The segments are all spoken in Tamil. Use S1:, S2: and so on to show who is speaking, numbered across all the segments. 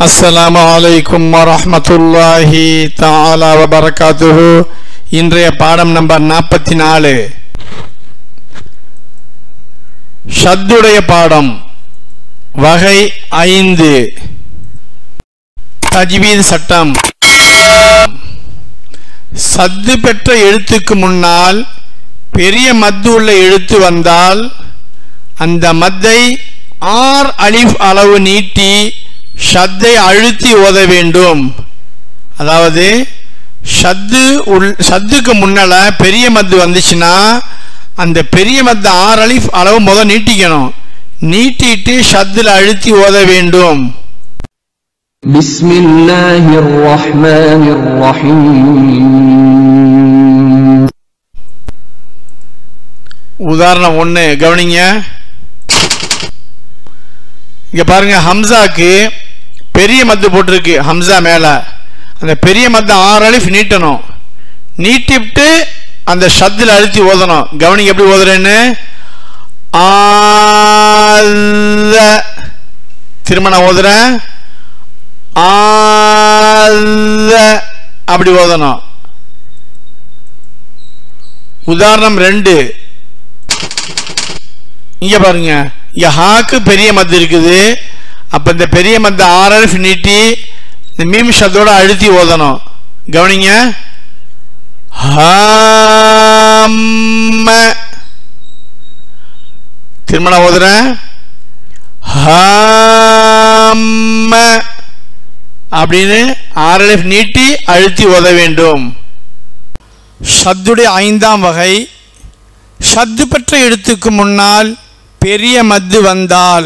S1: அஸ்ஸலாமு அலைக்கும் வரஹ்மத்துல்லாஹி தஆலா வபரகாத்துஹு இன்றைய பாடம் நம்பர் நாற்பத்தி நாலு ஷத்துடைய பாடம் வகை ஐந்து தஜ்வீத் சட்டம் சத்து பெற்ற எழுத்துக்கு முன்னால் பெரிய மத்து உள்ள எழுத்து வந்தால் அந்த மத்தை ஆர் அலிஃப் அளவு நீட்டி ஷத்தை அழுத்தி ஓத வேண்டும் அதாவது ஷத்து உள் ஷத்துக்கு முன்னால பெரிய மத்து வந்துச்சுன்னா அந்த பெரிய மத்து ஆறு அலிஃப் அளவு முத நீட்டிக்கணும் நீட்டிட்டு ஷத்தில் அழுத்தி ஓத வேண்டும்
S2: بسم الله الرحمن الرحيم
S1: உதாரணம் ஒன்று கவனிங்க இங்க பாருங்க ஹம்சாக்கு பெரிய மத்து போட்டிருக்கு ஹம்சா மேல அந்த பெரிய மத்து ஆறு அலிஃப் நீட்டணும் நீட்டிவிட்டு அந்த ஷத்தில் அழுத்தி ஓதணும் கவனிங்க எப்படி ஓதுறேன்னு ஆத திரும்ப நான் ஓதுறேன் ஆத அப்படி ஓதணும் உதாரணம் ரெண்டு இங்க பாருங்க இங்க ஹாக்கு பெரிய மத்து இருக்குது அப்ப இந்த பெரிய மத்து ஆர்எஃப் நீட்டி இந்த மீம் ஷத்தோட அழுத்தி ஓதணும் கவனிங்க ஹாம்ம திரும்ப நான் ஓதுறேன் ஹாம்ம அப்படின்னு ஆர்எஃப் நீட்டி அழுத்தி ஓத வேண்டும் ஷத்துடைய ஐந்தாம் வகை ஷத்து பெற்ற எழுத்துக்கு முன்னால் பெரிய மத்து வந்தால்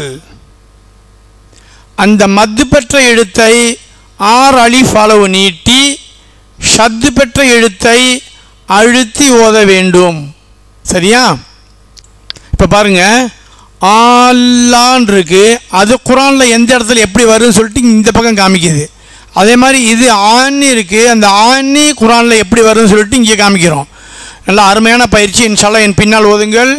S1: அந்த மத்து பெற்ற எழுத்தை ஆறு அலிஃப் அளவு நீட்டி ஷத்து பெற்ற எழுத்தை அழுத்தி ஓத வேண்டும் சரியா இப்போ பாருங்க ஆல்லான் இருக்கு அது குரானில் எந்த இடத்துல எப்படி வரும்னு சொல்லிட்டு இந்த பக்கம் காமிக்குது அதே மாதிரி இது ஆணி இருக்கு அந்த ஆணி குரானில் எப்படி வரும்னு சொல்லிட்டு இங்கே காமிக்கிறோம் நல்ல அருமையான பயிற்சி இன்ஷால்லா என் பின்னால் ஓதுங்கள்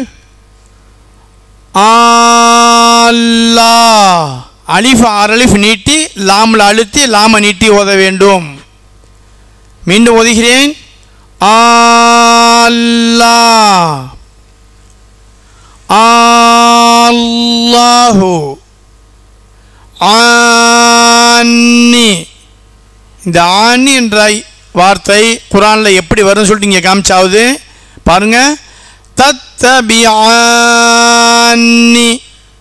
S1: ஆல்லா அலிஃப் ஆறு அலிஃப் நீட்டி லாமில் அழுத்தி லாம நீட்டி ஓத வேண்டும் மீண்டும் ஓதுகிறேன் ஆல்லா அல்லாஹு ஆன்னி இந்த ஆன்னி என்ற வார்த்தை குரானில் எப்படி வரும்னு சொல்லிட்டு இங்கே காமிச்சாவது பாருங்க தத்தபியான்னி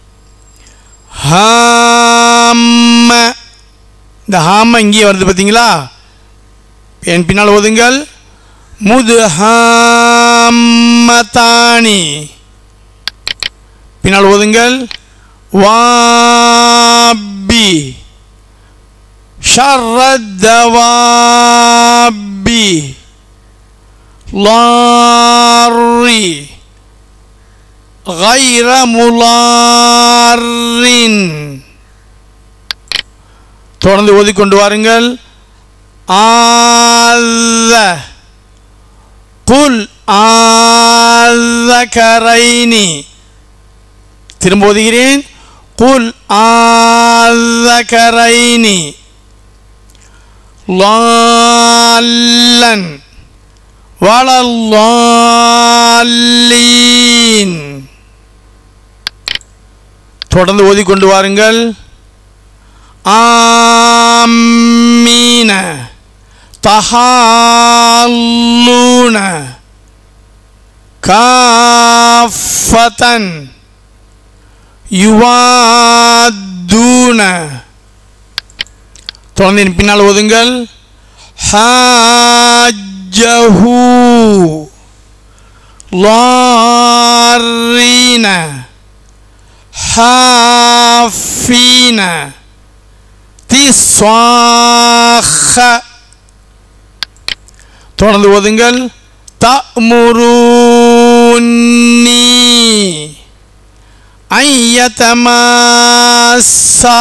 S1: ஹாம்ம இந்த ஹாம இங்கே வருது பார்த்தீங்களா என் பின்னால் ஓதுங்கள் முது ஹாம்மதானி பின்னால் ஓதுங்கள் வாபி شر الدواب ضار غير مضار தொடர்ந்து ஓதிக்கொண்டு வாருங்கள் ஆத குல் ஆதகரைனி திரும்ப ஓதுகிறேன் குல் ஆதகரைனி ضالا ولا الضالين தொடர்ந்து ஓதிக்கொண்டு வாருங்கள் ஆமீன தஹாலூன காஃபதன் யுவாதூன தொடர்ந்து என் பின்னால் ஓதுங்கள் ஹாஜஹு லாரீன ஹாஃபீன திஸ்வாஹ தொடர்ந்து ஓதுங்கள் தமுருன்னி ஐயதமாசா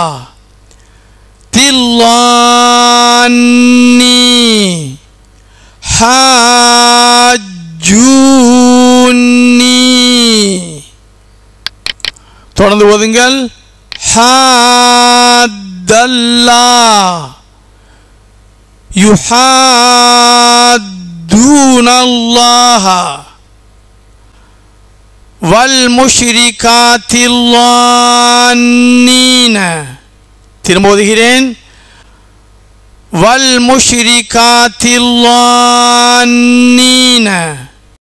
S1: தில்லான்னி ஹாஜூன்னி தொடர்ந்து ஓதுங்கள் ஹாத் الله يحادون الله والمشركات اللانين திரும்ப ஓதுகிறேன் والمشركات اللانين